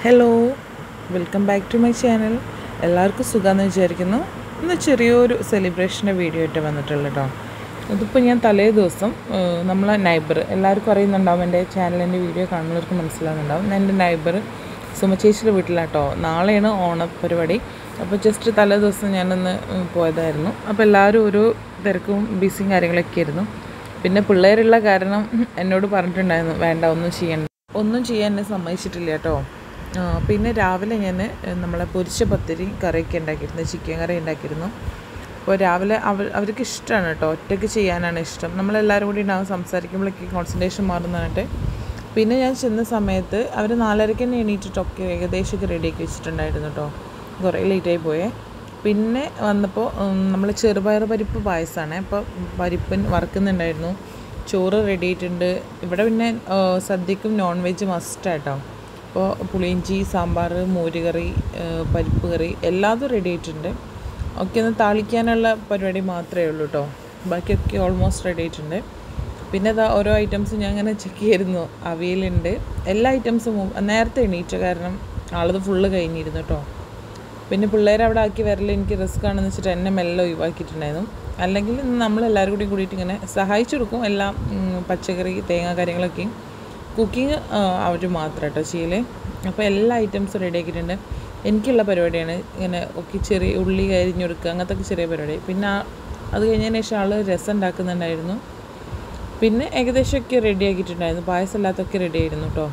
hello welcome back to my channel എല്ലാവർക്കും സുഖമെന്ന് വിചാരിക്കുന്നു ഇന്ന് ചെറിയൊരു സെലിബ്രേഷൻ്റെ വീഡിയോ ആയിട്ട് വന്നിട്ടുള്ളത് കേട്ടോ ഇതിപ്പോൾ ഞാൻ തലേ ദിവസം ഏഹ്, നമ്മളെ നൈബർ എല്ലാവർക്കും അറിയുന്നുണ്ടാവും എൻ്റെ ചാനലിൻ്റെ വീഡിയോ കാണുന്നവർക്ക് മനസ്സിലാകുന്നുണ്ടാവും എൻ്റെ നൈബർ സുമചേച്ചിയുടെ വീട്ടിലാട്ടോ നാളെയാണ് ഓണ പരിപാടി അപ്പോൾ ജസ്റ്റ് തലേ ദിവസം ഞാനൊന്ന് ഉം, പോയതായിരുന്നു അപ്പോൾ എല്ലാവരും ഓരോ തിരക്കും ബിസിയും കാര്യങ്ങളൊക്കെ ആയിരുന്നു പിന്നെ പിള്ളേരുള്ള കാരണം എന്നോട് പറഞ്ഞിട്ടുണ്ടായിരുന്നു വേണ്ട ഒന്നും ചെയ്യണ്ട ഒന്നും ചെയ്യാൻ എന്നെ സമ്മതിച്ചിട്ടില്ല കേട്ടോ ആ, പിന്നെ രാവിലെ ഞാൻ നമ്മളെ പൊരിച്ച പത്തിരി കറിയൊക്കെ ഉണ്ടാക്കിയിരുന്നു ചിക്കൻ കറി ഉണ്ടാക്കിയിരുന്നു അപ്പോൾ രാവിലെ അവർ അവർക്ക് ഇഷ്ടമാണ് കേട്ടോ ഒറ്റയ്ക്ക് ചെയ്യാനാണ് ഇഷ്ടം നമ്മളെല്ലാവരും കൂടി ഉണ്ടാകും സംസാരിക്കുമ്പോഴേക്ക് കോൺസെൻട്രേഷൻ മാറുന്നതായിട്ട് പിന്നെ ഞാൻ ചെന്ന സമയത്ത് അവർ നാലരയ്ക്ക് തന്നെ എണീറ്റിട്ടൊക്കെ ഏകദേശമൊക്കെ റെഡിയാക്കി വെച്ചിട്ടുണ്ടായിരുന്നു കേട്ടോ കുറേ ലേറ്റായി പോയേ പിന്നെ വന്നപ്പോൾ നമ്മൾ ചെറുപയർ പരിപ്പ് പായസമാണ് അപ്പോൾ പരിപ്പിന് വറുക്കുന്നുണ്ടായിരുന്നു ചോറ് റെഡി ആയിട്ടുണ്ട് ഇവിടെ പിന്നെ ആ, സദ്യക്കും നോൺ വെജ് മസ്റ്റായിട്ടോ അപ്പോൾ പുളിയിഞ്ചി സാമ്പാർ മോരുകറി ആ, പരിപ്പ് കറി എല്ലാതും റെഡി ആയിട്ടുണ്ട് ഒക്കെ ഒന്ന് താളിക്കാനുള്ള പരിപാടി മാത്രമേ ഉള്ളൂ കേട്ടോ ബാക്കിയൊക്കെ ഓൾമോസ്റ്റ് റെഡി ആയിട്ടുണ്ട് പിന്നെ അതാ ഓരോ ഐറ്റംസ് ഞാൻ അങ്ങനെ ചെക്ക് ചെയ്തിരുന്നു അവിയലുണ്ട് എല്ലാ ഐറ്റംസും നേരത്തെ എണീറ്റ കാരണം ആളത് ഫുള്ള് കഴിഞ്ഞിരുന്നു കേട്ടോ പിന്നെ പിള്ളേരെ അവിടെ ആക്കി വരൽ എനിക്ക് റിസ്ക് ആണെന്ന് വെച്ചിട്ട് എന്നെ മെല്ലെ ഒഴിവാക്കിയിട്ടുണ്ടായിരുന്നു അല്ലെങ്കിൽ നമ്മളെല്ലാവരും കൂടി കൂടിയിട്ട് ഇങ്ങനെ സഹായിച്ചു കൊടുക്കും എല്ലാം ഉം, പച്ചക്കറി തേങ്ങ കാര്യങ്ങളൊക്കെയും കുക്കിംഗ് അവർ മാത്രം കേട്ടോ ചെയ്യല് അപ്പോൾ എല്ലാ ഐറ്റംസും റെഡി ആക്കിയിട്ടുണ്ട് എനിക്കുള്ള പരിപാടിയാണ് ഇങ്ങനെ ഒക്കെ ചെറിയ ഉള്ളി കരിഞ്ഞെടുക്കുക അങ്ങനത്തെ ഒക്കെ ചെറിയ പരിപാടി പിന്നെ ആ- അത് കഴിഞ്ഞതിന് ശേഷം ആൾ രസം ഉണ്ടാക്കുന്നുണ്ടായിരുന്നു പിന്നെ ഏകദേശമൊക്കെ റെഡി ആക്കിയിട്ടുണ്ടായിരുന്നു പായസം അല്ലാത്തൊക്കെ റെഡി ആയിരുന്നു കേട്ടോ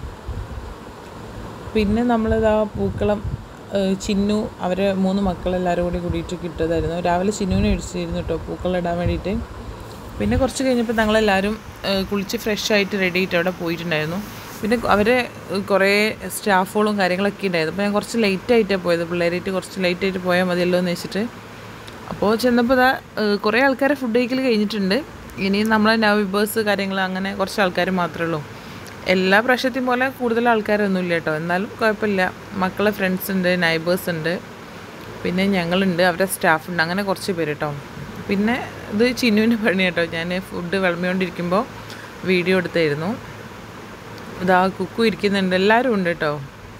പിന്നെ നമ്മളിതാ പൂക്കളം ഏഹ് ചിന്നു അവരെ മൂന്ന് മക്കളെല്ലാവരും കൂടി കൂടിയിട്ട് കിട്ടതായിരുന്നു രാവിലെ ചിന്നുവിനെ ഇടിച്ചിരുന്നു കേട്ടോ പൂക്കളം ഇടാൻ വേണ്ടിയിട്ട് പിന്നെ കുറച്ച് കഴിഞ്ഞപ്പോൾ ഞങ്ങളെല്ലാവരും ഏഹ് കുളിച്ച് ഫ്രഷ് ആയിട്ട് റെഡി ആയിട്ട് അവിടെ പോയിട്ടുണ്ടായിരുന്നു പിന്നെ അവരെ ഏഹ് കുറേ സ്റ്റാഫുകളും കാര്യങ്ങളൊക്കെ ഉണ്ടായിരുന്നു അപ്പോൾ ഞാൻ കുറച്ച് ലേറ്റ് ആയിട്ടാണ് പോയത് പിള്ളേരായിട്ട് കുറച്ച് ലേറ്റ് ആയിട്ട് പോയാൽ മതിയല്ലോ എന്ന് വെച്ചിട്ട് അപ്പോൾ ചെന്നപ്പോൾ ഇതാ ഏഹ് കുറേ ആൾക്കാരെ ഫുഡ് കഴിക്കൽ കഴിഞ്ഞിട്ടുണ്ട് ഇനി നമ്മളെ നവിബേഴ്സ് കാര്യങ്ങൾ അങ്ങനെ കുറച്ച് ആൾക്കാർ മാത്രമേ ഉള്ളൂ എല്ലാ പ്രാവശ്യത്തെയും പോലെ കൂടുതൽ ആൾക്കാരൊന്നും ഇല്ല കേട്ടോ എന്നാലും കുഴപ്പമില്ല മക്കളെ ഫ്രണ്ട്സ് ഉണ്ട് നൈബേഴ്സ് ഉണ്ട് പിന്നെ ഞങ്ങളുണ്ട് അവരുടെ സ്റ്റാഫ് ഉണ്ട് അങ്ങനെ കുറച്ച് പേര് കേട്ടോ പിന്നെ ഇത് ചിന്നുവിൻ്റെ പണി കേട്ടോ ഞാൻ ഫുഡ് വിളമ്പിക്കൊണ്ടിരിക്കുമ്പോൾ വീഡിയോ എടുത്തായിരുന്നു ഇതാ കുക്കു ഇരിക്കുന്നുണ്ട് എല്ലാവരും ഉണ്ട് കേട്ടോ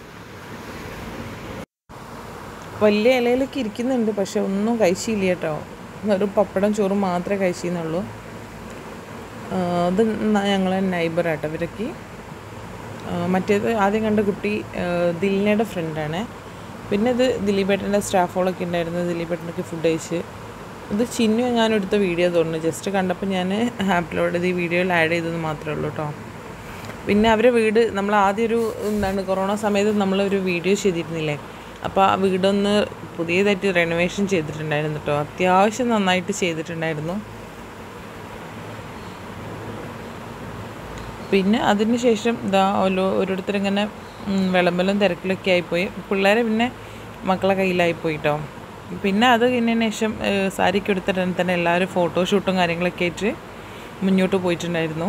വലിയ ഇലയിലൊക്കെ ഇരിക്കുന്നുണ്ട് പക്ഷെ ഒന്നും കഴിച്ചില്ല കേട്ടോ ഒരു പപ്പടം ചോറും മാത്രമേ കഴിച്ചിരുന്നുള്ളൂ അത് ഞങ്ങളെ നൈബറാട്ടോ ഇവരൊക്കെ ആ, മറ്റേത് ആദ്യം കണ്ട കുട്ടി ആ, ദിലിനയുടെ ഫ്രണ്ടാണ് പിന്നെ ഇത് ദിലീപേട്ടൻ്റെ സ്റ്റാഫുകളൊക്കെ ഉണ്ടായിരുന്നു ദിലീപേട്ടനൊക്കെ ഫുഡ് കഴിച്ച് ഇത് ചിന്നു ഞാൻ എടുത്ത വീഡിയോ തോന്നുന്നു ജസ്റ്റ് കണ്ടപ്പോൾ ഞാൻ അപ്ലോഡ് ചെയ്ത് ഈ വീഡിയോയിൽ ആഡ് ചെയ്തത് മാത്രമേ ഉള്ളൂ കേട്ടോ പിന്നെ അവരെ വീട് നമ്മൾ ആദ്യം ഒരു എന്താണ് കൊറോണ സമയത്ത് നമ്മളൊരു വീഡിയോ ചെയ്തിരുന്നില്ലേ അപ്പോൾ ആ വീടൊന്ന് പുതിയതായിട്ട് റെനോവേഷൻ ചെയ്തിട്ടുണ്ടായിരുന്നു കേട്ടോ അത്യാവശ്യം നന്നായിട്ട് ചെയ്തിട്ടുണ്ടായിരുന്നു പിന്നെ അതിന് ശേഷം ഇതാ ഓരോ ഓരോരുത്തരിങ്ങനെ ഉം, വിളമ്പലും തിരക്കിലൊക്കെ ആയിപ്പോയി പിള്ളേരെ പിന്നെ മക്കളെ കയ്യിലായി പോയിട്ടോ പിന്നെ അത് കഴിഞ്ഞതിന് ശേഷം ഏഹ്, സാരിക്ക് എടുത്തിട്ട് തന്നെ എല്ലാവരും ഫോട്ടോഷൂട്ടും കാര്യങ്ങളൊക്കെ ആയിട്ട് മുന്നോട്ട് പോയിട്ടുണ്ടായിരുന്നു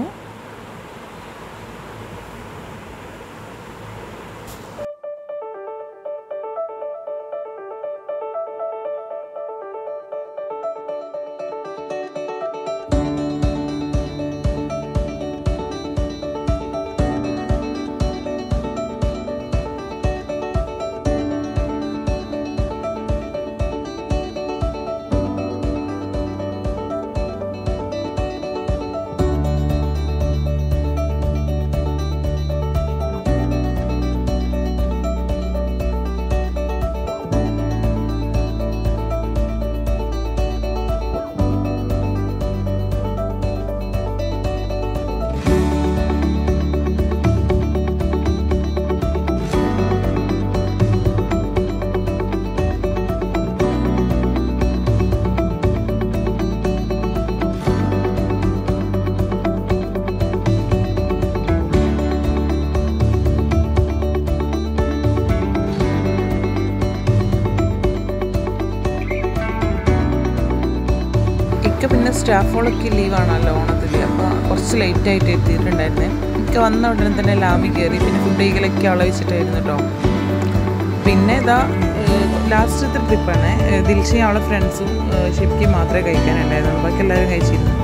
ഇക്ക പിന്നെ സ്റ്റാഫുകളൊക്കെ ലീവാണല്ലോ ഓണത്തിൽ അപ്പോൾ കുറച്ച് ലേറ്റ് ആയിട്ട് എത്തിയിട്ടുണ്ടായിരുന്നേ ഇക്ക വന്ന ഉടനെ തന്നെ ലാബിൽ കയറി പിന്നെ ഫുഡ് കഴിക്കലൊക്കെ അവളെ വെച്ചിട്ടായിരുന്നു കേട്ടോ പിന്നെ ഇതാ ലാസ്റ്റത്തെ ട്രിപ്പാണ് ദിൽഷയും അവളെ ഫ്രണ്ട്സും ഷിപ്കി മാത്രമേ കഴിക്കാനുണ്ടായിരുന്നുള്ളൂ ബാക്കി എല്ലാവരും കഴിച്ചിരുന്നു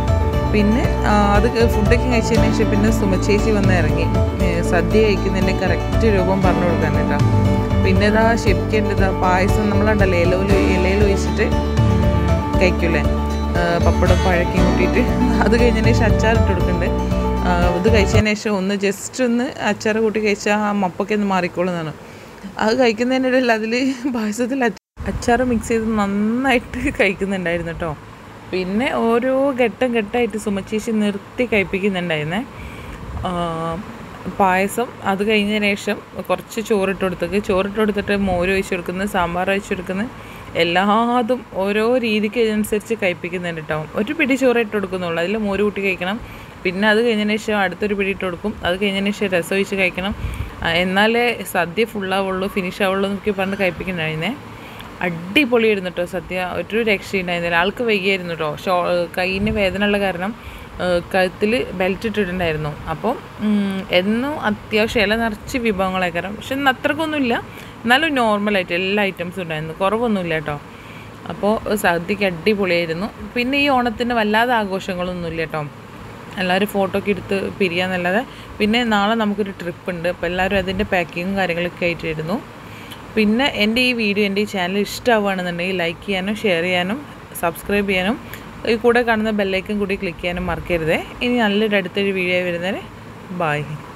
പിന്നെ ആ, അത് ഫുഡൊക്കെ കഴിച്ചതിന് ശേഷം പിന്നെ സുമച്ചേച്ചി വന്ന് ഇറങ്ങി ഏ, സദ്യ കഴിക്കുന്നതിൻ്റെ കറക്റ്റ് രൂപം പറഞ്ഞു കൊടുക്കാൻ കേട്ടോ പിന്നെ ഇതാ ശരിക്കേണ്ടത് പായസം നമ്മളുണ്ടല്ലോ ഇലയിൽ ഇലയിൽ ഒഴിച്ചിട്ട് കഴിക്കൂലേ ആ, പപ്പടം പഴക്കി കൂട്ടിയിട്ട് അത് കഴിഞ്ഞതിന് ശേഷം അച്ചാർ ഇട്ട് കൊടുക്കുന്നുണ്ട് ആ, ഇത് കഴിച്ചതിന് ശേഷം ഒന്ന് ജസ്റ്റ് ഒന്ന് അച്ചാർ കൂട്ടി കഴിച്ചാൽ ആ മപ്പൊക്കെ ഒന്ന് മാറിക്കോളുന്നതാണ് അത് കഴിക്കുന്നതിനിടയിൽ അതിൽ പായസത്തിൽ അച്ചാർ മിക്സ് ചെയ്ത് നന്നായിട്ട് കഴിക്കുന്നുണ്ടായിരുന്നു കേട്ടോ പിന്നെ ഓരോ ഘട്ടം ഘട്ടമായിട്ട് സുമച്ചേച്ചി നിർത്തി കഴിപ്പിക്കുന്നുണ്ടായിരുന്നേ ആ, പായസം അത് കഴിഞ്ഞതിന് ശേഷം കുറച്ച് ചോറിട്ട് കൊടുത്തേക്ക് ചോറിട്ട് കൊടുത്തിട്ട് മോര് ഒഴിച്ച് കൊടുക്കുന്നത് സാമ്പാർ ഒഴിച്ച് കൊടുക്കുന്നത് എല്ലാതും ഓരോ രീതിക്ക് അനുസരിച്ച് കഴിപ്പിക്കുന്നുണ്ട് കേട്ടോ ഒരു പിടി ചോറ് ഇട്ട് കൊടുക്കുന്നുള്ളൂ അതിൽ മോര് കൂട്ടി കഴിക്കണം പിന്നെ അത് കഴിഞ്ഞതിന് ശേഷം അടുത്തൊരു പിടി ഇട്ട് കൊടുക്കും അത് കഴിഞ്ഞതിന് ശേഷം രസം ഒഴിച്ച് കഴിക്കണം ആ, എന്നാലേ സദ്യ ഫുള്ളാവുള്ളൂ ഫിനിഷ് ആവുള്ളൂ എന്നൊക്കെ പറഞ്ഞ് കഴിപ്പിക്കുന്നുണ്ടായിരുന്നേ അടിപൊളിയായിരുന്നു കേട്ടോ സദ്യ ഒരു രക്ഷയുണ്ടായിരുന്നില്ല ആൾക്ക് വൈകിയായിരുന്നു കേട്ടോ ഷോ കയ്യിന് വേദന ഉള്ള കാരണം കഴുത്തിൽ ബെൽറ്റ് ഇട്ടിട്ടുണ്ടായിരുന്നു അപ്പോൾ ഉം, എന്നും അത്യാവശ്യം ഇല നിറച്ച് വിഭവങ്ങളായിക്കാരം പക്ഷെ ഇന്ന് അത്രക്കൊന്നുമില്ല എന്നാലും നോർമലായിട്ട് എല്ലാ ഐറ്റംസും ഉണ്ടായിരുന്നു കുറവൊന്നുമില്ല കേട്ടോ അപ്പോൾ സദ്യക്ക് അടിപൊളിയായിരുന്നു പിന്നെ ഈ ഓണത്തിന് വല്ലാതെ ആഘോഷങ്ങളൊന്നുമില്ല കേട്ടോ എല്ലാവരും ഫോട്ടോ ഒക്കെ എടുത്ത് പിരിയാന്നല്ലാതെ പിന്നെ നാളെ നമുക്കൊരു ട്രിപ്പ് ഉണ്ട് അപ്പോൾ എല്ലാവരും അതിൻ്റെ പാക്കിങ്ങും കാര്യങ്ങളൊക്കെ ആയിട്ടായിരുന്നു പിന്നെ എൻ്റെ ഈ വീഡിയോ എൻ്റെ ഈ ചാനൽ ഇഷ്ടമാവുകയാണെന്നുണ്ടെങ്കിൽ ലൈക്ക് ചെയ്യാനും ഷെയർ ചെയ്യാനും സബ്സ്ക്രൈബ് ചെയ്യാനും ഈ കൂടെ കാണുന്ന ബെല്ലൈക്കൻ കൂടി ക്ലിക്ക് ചെയ്യാനും മറക്കരുതേ ഇനി നല്ലൊരു അടുത്തൊരു വീഡിയോ വരുന്നവരെ ബായ്